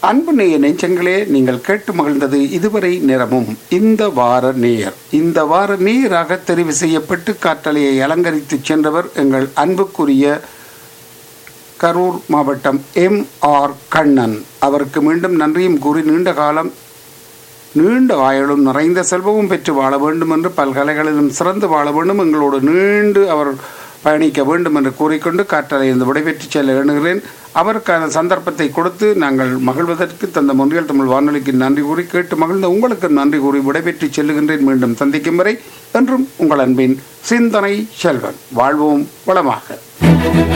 அன்பு நேய நெஞ்சங்களே நீங்கள் கேட்டு மகிழ்ந்தது இதுவரை நிறமும் இந்த வார நேயர் இந்த வார நேயராக தெரிவு செய்யப்பட்டு காற்றலையை அலங்கரித்து சென்றவர் எங்கள் அன்புக்குரிய கரூர் மாவட்டம் எம் ஆர் கண்ணன் அவருக்கு மீண்டும் நன்றியும் கூறி நீண்ட காலம் நீண்ட ஆயுளும் நிறைந்த செல்வமும் பெற்று வாழ வேண்டும் என்று பல்கலைகளிலும் சிறந்து வாழ வேண்டும் எங்களோடு நீண்டு அவர் பயணிக்க வேண்டும் என்று கூறிக்கொண்டு காற்றலை இருந்து விடைபெற்று செல்ல எண்ணுகிறேன் அவருக்கான சந்தர்ப்பத்தை கொடுத்து நாங்கள் மகிழ்வதற்கு தந்த முன்றியல் தமிழ் வானொலிக்கு நன்றி கூறி கேட்டு மகிழ்ந்த உங்களுக்கு நன்றி கூறி விடைபெற்று செல்லுகின்றேன் மீண்டும் சந்திக்கும் வரை என்றும் உங்கள் அன்பின் சிந்தனை செல்வன் வாழ்வோம் வளமாக